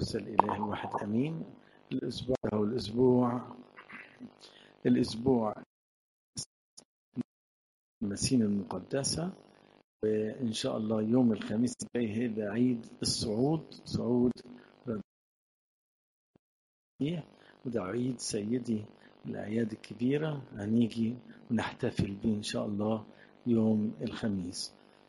الثالوث الإله الواحد أمين الأسبوع هو الأسبوع الأسبوع المسين المقدسة وإن شاء الله يوم الخميس الجاي هذا عيد الصعود صعود وده عيد سيدي الأعياد الكبيرة هنيجي ونحتفل به إن شاء الله يوم الخميس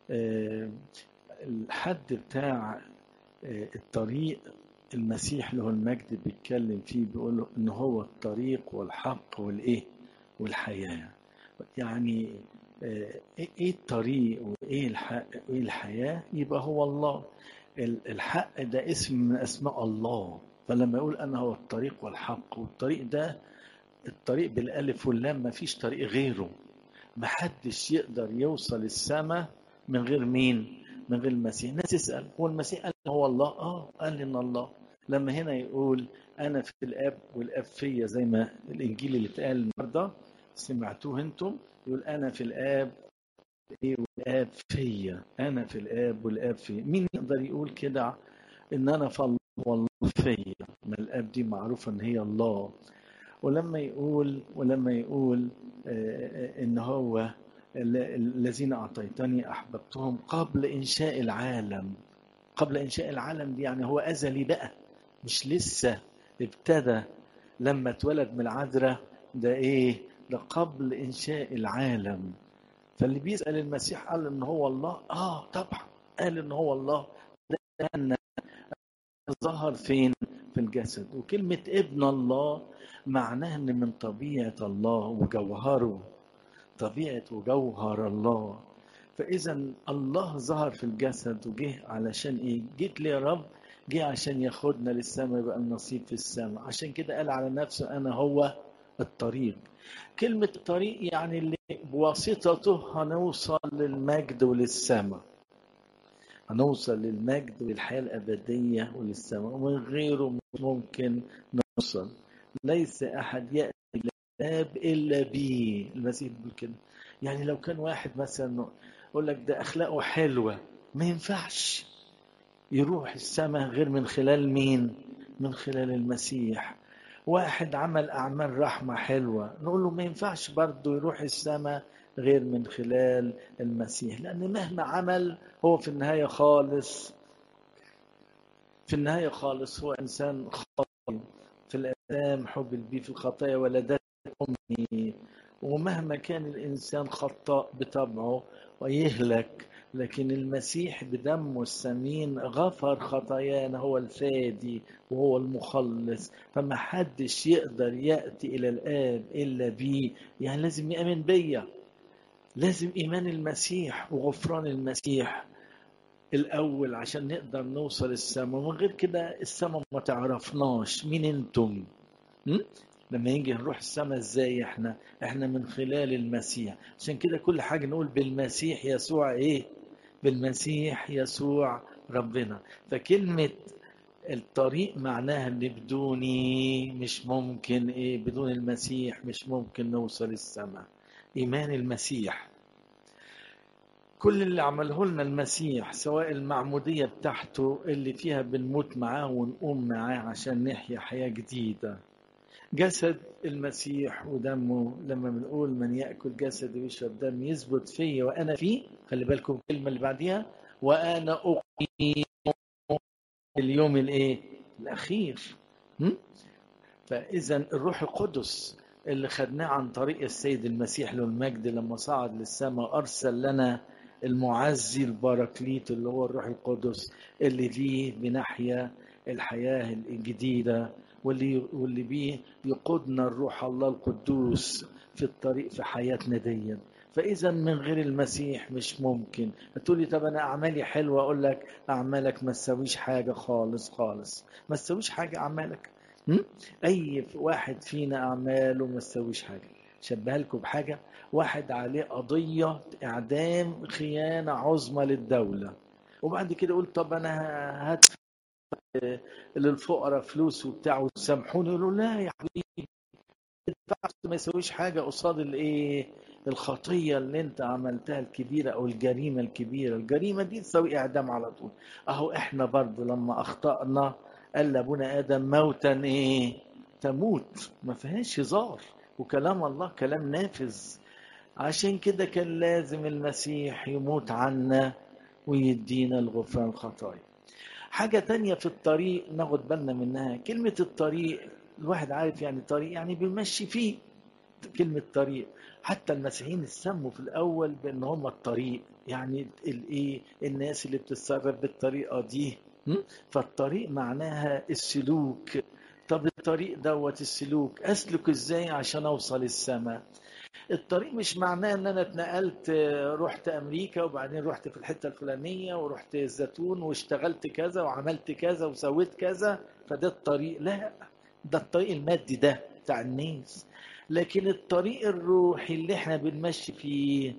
الحد بتاع الطريق المسيح له المجد بيتكلم فيه بيقول ان هو الطريق والحق والايه والحياه يعني ايه الطريق وايه الحق وايه الحياه يبقى هو الله الحق ده اسم من اسماء الله فلما يقول انا هو الطريق والحق والطريق ده الطريق بالالف واللام ما فيش طريق غيره محدش يقدر يوصل السماء من غير مين من غير المسيح الناس تسأل هو المسيح قال هو الله اه قال ان الله لما هنا يقول انا في الاب والاب فيا زي ما الانجيل اللي اتقال النهارده سمعتوه انتم يقول انا في الاب ايه والاب فيا انا في الاب والاب فيا مين يقدر يقول كده ان انا في الله والله فيا ما الاب دي معروفه ان هي الله ولما يقول ولما يقول آه ان هو الذين أعطيتني أحببتهم قبل إنشاء العالم قبل إنشاء العالم دي يعني هو أزلي بقى مش لسه ابتدى لما اتولد من العذراء ده إيه ده قبل إنشاء العالم فاللي بيسأل المسيح قال إن هو الله آه طبعا قال إن هو الله لأن ظهر فين في الجسد وكلمة ابن الله معناها إن من طبيعة الله وجوهره طبيعة وجوهر الله فإذا الله ظهر في الجسد وجه علشان إيه؟ جيت لي يا رب جه عشان ياخدنا للسماء يبقى النصيب في السماء عشان كده قال على نفسه أنا هو الطريق كلمة الطريق يعني اللي بواسطته هنوصل للمجد وللسماء هنوصل للمجد والحياة الأبدية وللسماء ومن غيره مش ممكن نوصل ليس أحد يأتي الاب الا بيه المسيح بيقول كده يعني لو كان واحد مثلا يقول لك ده اخلاقه حلوه ما ينفعش يروح السماء غير من خلال مين من خلال المسيح واحد عمل اعمال رحمه حلوه نقول له ما ينفعش برضه يروح السماء غير من خلال المسيح لان مهما عمل هو في النهايه خالص في النهايه خالص هو انسان خاطئ في الاثام حب البي في الخطايا ولدت أمي ومهما كان الإنسان خطاء بطبعه ويهلك لكن المسيح بدمه الثمين غفر خطايانا هو الفادي وهو المخلص فما حدش يقدر يأتي إلى الآب إلا بيه يعني لازم يأمن بيا لازم إيمان المسيح وغفران المسيح الأول عشان نقدر نوصل السماء من غير كده السماء ما تعرفناش مين انتم م? لما يجي نروح السماء ازاي احنا احنا من خلال المسيح عشان كده كل حاجه نقول بالمسيح يسوع ايه بالمسيح يسوع ربنا فكلمه الطريق معناها ان بدوني مش ممكن ايه بدون المسيح مش ممكن نوصل السماء ايمان المسيح كل اللي عمله لنا المسيح سواء المعمودية بتاعته اللي فيها بنموت معاه ونقوم معاه عشان نحيا حياة جديدة جسد المسيح ودمه لما بنقول من ياكل جسدي ويشرب دم يثبت فيا وانا فيه خلي بالكم الكلمه اللي بعديها وانا اقيم اليوم الايه الاخير فاذا الروح القدس اللي خدناه عن طريق السيد المسيح له المجد لما صعد للسماء ارسل لنا المعزي البراكليت اللي هو الروح القدس اللي فيه بنحيا الحياه الجديده واللي واللي بيه يقودنا الروح الله القدوس في الطريق في حياتنا دي فاذا من غير المسيح مش ممكن تقول لي طب انا اعمالي حلوه اقول لك اعمالك ما تسويش حاجه خالص خالص ما تسويش حاجه اعمالك م? اي واحد فينا اعماله ما تسويش حاجه شبه لكم بحاجه واحد عليه قضيه اعدام خيانه عظمى للدوله وبعد كده يقول طب انا هدفع للفقراء فلوس وبتاع وسامحوني يقولوا لا يا حبيبي ما يسويش حاجه قصاد الايه الخطيه اللي انت عملتها الكبيره او الجريمه الكبيره الجريمه دي تساوي اعدام على طول اهو احنا برضه لما اخطانا قال لابونا ادم موتا ايه تموت ما فيهاش هزار وكلام الله كلام نافذ عشان كده كان لازم المسيح يموت عنا ويدينا الغفران الخطايا حاجة تانية في الطريق ناخد بالنا منها كلمة الطريق الواحد عارف يعني طريق يعني بيمشي فيه كلمة طريق حتى المسيحيين سموا في الأول بأن هم الطريق يعني الإيه الناس اللي بتتصرف بالطريقة دي فالطريق معناها السلوك طب الطريق دوت السلوك أسلك إزاي عشان أوصل السماء الطريق مش معناه ان انا اتنقلت رحت امريكا وبعدين رحت في الحته الفلانيه ورحت الزيتون واشتغلت كذا وعملت كذا وسويت كذا فده الطريق لا ده الطريق المادي ده بتاع الناس لكن الطريق الروحي اللي احنا بنمشي فيه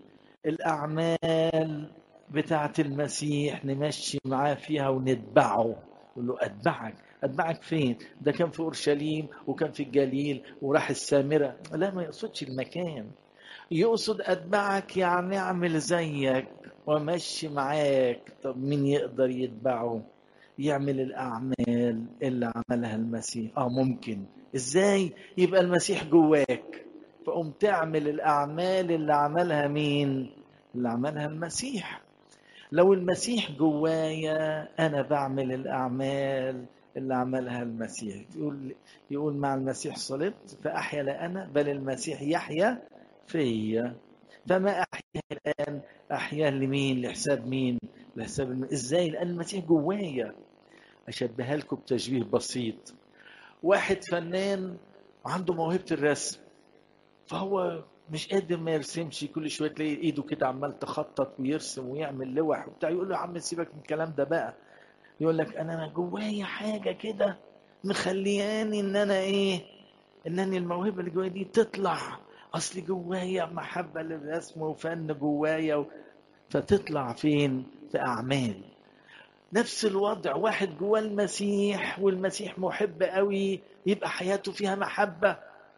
الاعمال بتاعه المسيح نمشي معاه فيها ونتبعه يقول له اتبعك اتبعك فين ده كان في اورشليم وكان في الجليل وراح السامره لا ما يقصدش المكان يقصد اتبعك يعني اعمل زيك وامشي معاك طب مين يقدر يتبعه يعمل الاعمال اللي عملها المسيح اه ممكن ازاي يبقى المسيح جواك فقوم تعمل الاعمال اللي عملها مين اللي عملها المسيح لو المسيح جوايا انا بعمل الاعمال اللي عملها المسيح يقول يقول مع المسيح صلبت فاحيا لا انا بل المسيح يحيا فيا فما احيا الان احيا لمين لحساب مين لحساب الم... ازاي لان المسيح جوايا اشبهها لكم بتشبيه بسيط واحد فنان عنده موهبه الرسم فهو مش قادر ما يرسمش كل شويه تلاقي ايده كده عمال تخطط ويرسم ويعمل لوح وبتاع يقول له يا عم سيبك من الكلام ده بقى يقول لك انا جوايا حاجه كده مخلياني ان انا ايه ان الموهبه اللي جوايا دي تطلع اصل جوايا محبه للرسم وفن جوايا و... فتطلع فين في اعمال نفس الوضع واحد جواه المسيح والمسيح محب قوي يبقى حياته فيها محبه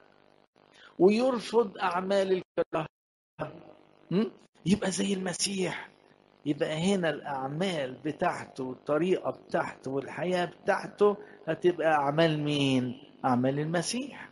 ويرفض اعمال الكراهه يبقى زي المسيح يبقى هنا الأعمال بتاعته والطريقة بتاعته والحياة بتاعته هتبقى أعمال مين؟ أعمال المسيح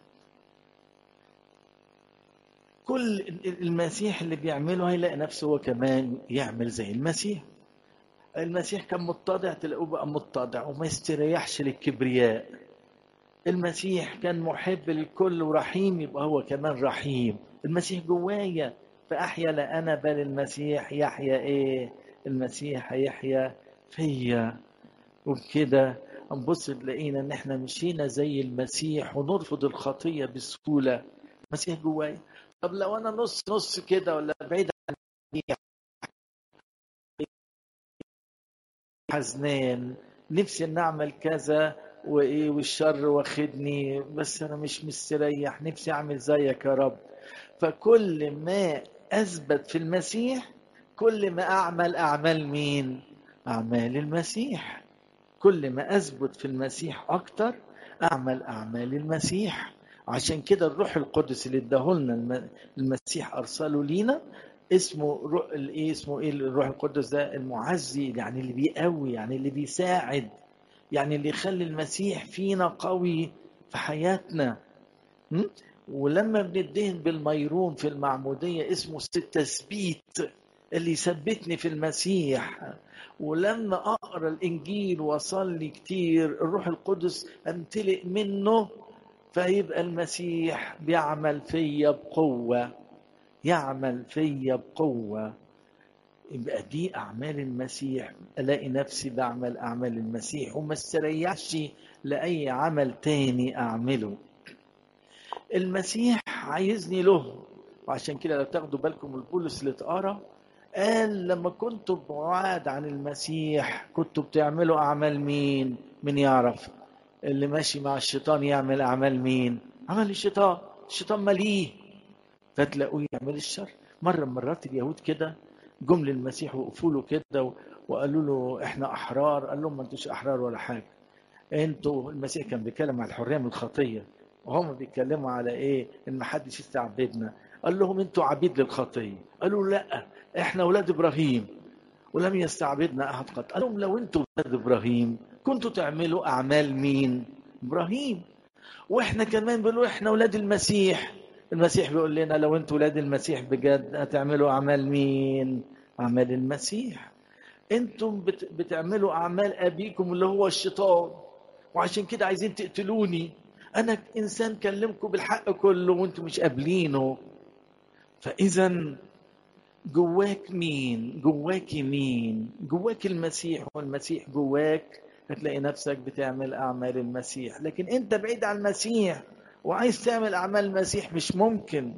كل المسيح اللي بيعمله هيلاقي نفسه هو كمان يعمل زي المسيح المسيح كان متضع تلاقوه بقى متضع وما يستريحش للكبرياء المسيح كان محب للكل ورحيم يبقى هو كمان رحيم المسيح جوايا فأحيا لا أنا بل المسيح يحيا إيه المسيح هيحيا فيا وبكده نبص تلاقينا ان احنا مشينا زي المسيح ونرفض الخطيه بسهوله المسيح جوايا طب لو انا نص نص كده ولا بعيد عن حزنان نفسي ان اعمل كذا وايه والشر واخدني بس انا مش مستريح نفسي اعمل زيك يا رب فكل ما اثبت في المسيح كل ما أعمل أعمال مين؟ أعمال المسيح كل ما أثبت في المسيح أكتر أعمل أعمال المسيح عشان كده الروح القدس اللي اداهولنا المسيح أرسله لينا اسمه روح الايه اسمه ايه الروح القدس ده المعزي يعني اللي بيقوي يعني اللي بيساعد يعني اللي يخلي المسيح فينا قوي في حياتنا ولما بندهن بالميرون في المعمودية اسمه التثبيت اللي يثبتني في المسيح ولما اقرا الانجيل واصلي كتير الروح القدس امتلئ منه فيبقى المسيح بيعمل فيا بقوه يعمل فيا بقوه يبقى دي اعمال المسيح الاقي نفسي بعمل اعمال المسيح وما استريحش لاي عمل تاني اعمله المسيح عايزني له وعشان كده لو تاخدوا بالكم البولس اللي اتقرا قال لما كنتوا بعاد عن المسيح كنتوا بتعملوا أعمال مين؟ من يعرف؟ اللي ماشي مع الشيطان يعمل أعمال مين؟ عمل الشيطان، الشيطان مليه فتلاقوه يعمل الشر مرة من مرات اليهود كده جم للمسيح وقفوا له كده وقالوا له احنا أحرار قال لهم ما انتوش أحرار ولا حاجة انتوا المسيح كان بيتكلم على الحرية من الخطية وهم بيتكلموا على ايه ان ما حدش يستعبدنا قال لهم انتوا عبيد للخطيه قالوا لا احنا اولاد ابراهيم ولم يستعبدنا احد قط قال لهم لو انتوا اولاد ابراهيم كنتوا تعملوا اعمال مين ابراهيم واحنا كمان بنقول احنا اولاد المسيح المسيح بيقول لنا لو انتوا اولاد المسيح بجد هتعملوا اعمال مين اعمال المسيح انتم بت... بتعملوا اعمال ابيكم اللي هو الشيطان وعشان كده عايزين تقتلوني انا انسان كلمكم بالحق كله وانتم مش قابلينه فاذا جواك مين جواك مين جواك المسيح والمسيح جواك هتلاقي نفسك بتعمل اعمال المسيح لكن انت بعيد عن المسيح وعايز تعمل اعمال المسيح مش ممكن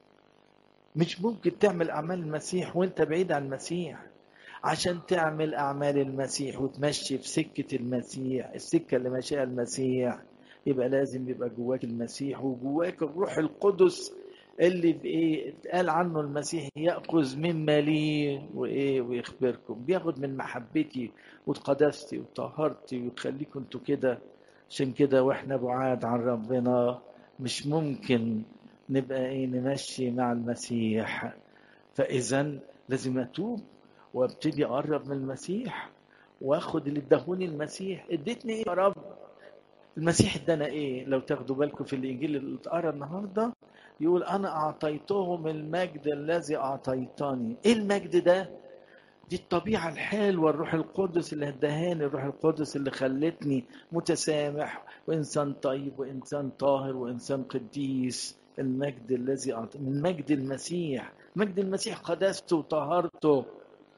مش ممكن تعمل اعمال المسيح وانت بعيد عن المسيح عشان تعمل اعمال المسيح وتمشي في سكه المسيح السكه اللي ماشيها المسيح يبقى لازم يبقى جواك المسيح وجواك الروح القدس اللي في ايه قال عنه المسيح ياخذ مما لي وايه ويخبركم بياخد من محبتي وقداستي وطهارتي ويخليكم انتوا كده عشان كده واحنا بعاد عن ربنا مش ممكن نبقى ايه نمشي مع المسيح فاذا لازم اتوب وابتدي اقرب من المسيح واخد اللي ادهوني المسيح اديتني ايه يا رب المسيح ادانا ايه لو تاخدوا بالكم في الانجيل اللي اتقرا النهارده يقول انا اعطيتهم المجد الذي اعطيتني ايه المجد ده دي الطبيعة الحلوة الروح القدس اللي هدهاني الروح القدس اللي خلتني متسامح وإنسان طيب وإنسان طاهر وإنسان قديس المجد الذي أعطى من مجد المسيح مجد المسيح قداسته وطهارته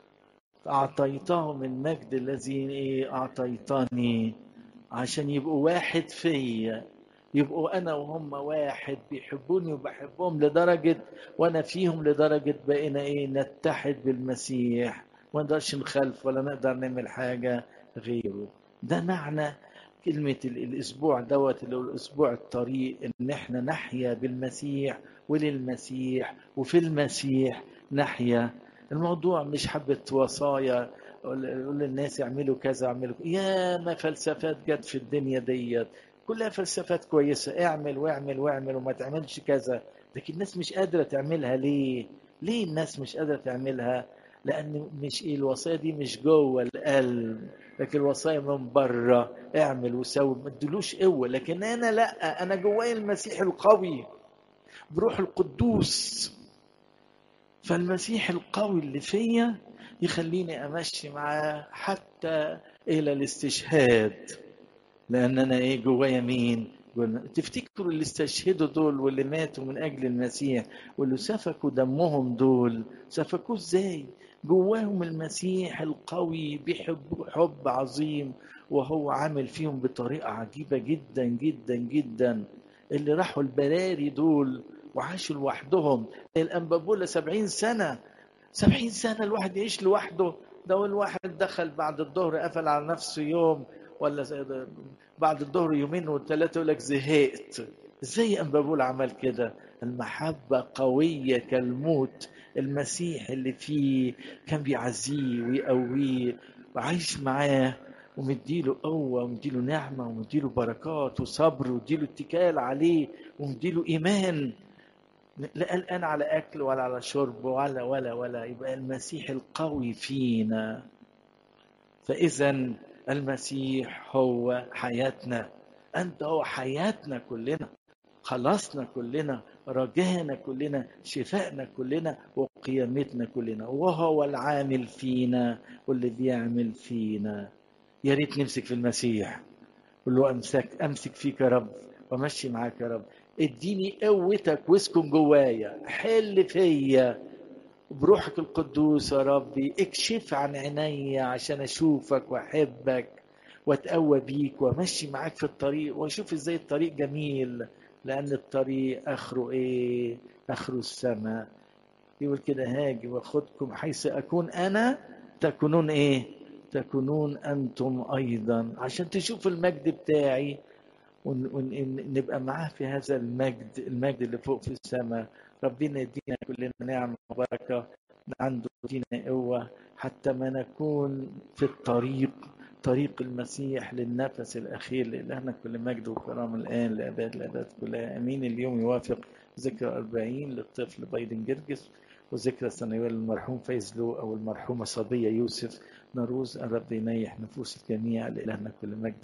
أعطيتهم المجد الذي أعطيتني عشان يبقوا واحد فيا يبقوا انا وهم واحد بيحبوني وبحبهم لدرجه وانا فيهم لدرجه بقينا ايه نتحد بالمسيح ما نقدرش نخالف ولا نقدر نعمل حاجه غيره ده معنى كلمة الأسبوع دوت اللي هو الأسبوع الطريق إن إحنا نحيا بالمسيح وللمسيح وفي المسيح نحيا الموضوع مش حبة وصايا يقول للناس اعملوا كذا اعملوا يا ما فلسفات جت في الدنيا ديت كلها فلسفات كويسة اعمل واعمل واعمل وما تعملش كذا لكن الناس مش قادرة تعملها ليه ليه الناس مش قادرة تعملها لأن مش إيه الوصايا دي مش جوه القلب لكن الوصايا من بره اعمل وسوي ما تدلوش قوة لكن أنا لا أنا جوايا المسيح القوي بروح القدوس فالمسيح القوي اللي فيا يخليني أمشي معاه حتى إلى الاستشهاد لان انا ايه جوايا مين تفتكروا اللي استشهدوا دول واللي ماتوا من اجل المسيح واللي سفكوا دمهم دول سفكوه ازاي جواهم المسيح القوي بيحبوا حب عظيم وهو عامل فيهم بطريقة عجيبة جدا جدا جدا اللي راحوا البراري دول وعاشوا لوحدهم الأنبابولة سبعين سنة سبعين سنة الواحد يعيش لوحده ده الواحد دخل بعد الظهر قفل على نفسه يوم ولا بعد الظهر يومين وثلاثة يقول لك زهقت ازاي أنبابول عمل كده المحبة قوية كالموت المسيح اللي فيه كان بيعزيه ويقويه وعايش معاه ومديله قوة ومديله نعمة ومديله بركات وصبر ومديله اتكال عليه ومديله إيمان لا قلقان على أكل ولا على شرب ولا ولا ولا يبقى المسيح القوي فينا فإذا المسيح هو حياتنا أنت هو حياتنا كلنا خلصنا كلنا رجانا كلنا شفائنا كلنا وقيامتنا كلنا وهو العامل فينا واللي بيعمل فينا يا ريت نمسك في المسيح قول له امسك امسك فيك يا رب وامشي معاك يا رب اديني قوتك واسكن جوايا حل فيا بروحك القدوس يا ربي اكشف عن عيني عشان اشوفك واحبك واتقوى بيك وامشي معاك في الطريق واشوف ازاي الطريق جميل لان الطريق اخره ايه اخره السماء يقول كده هاجي واخدكم حيث اكون انا تكونون ايه تكونون انتم ايضا عشان تشوف المجد بتاعي ونبقى معاه في هذا المجد المجد اللي فوق في السماء ربنا يدينا كلنا نعمة وبركة عنده يدينا قوة حتى ما نكون في الطريق طريق المسيح للنفس الأخير لإلهنا كل مجد وكرام الآن لأباد الأباد كلها أمين اليوم يوافق ذكرى 40 للطفل بايدن جرجس وذكرى السنوية للمرحوم فايز لو أو المرحومة صبية يوسف نروز الرب ينيح نفوس الجميع لإلهنا كل مجد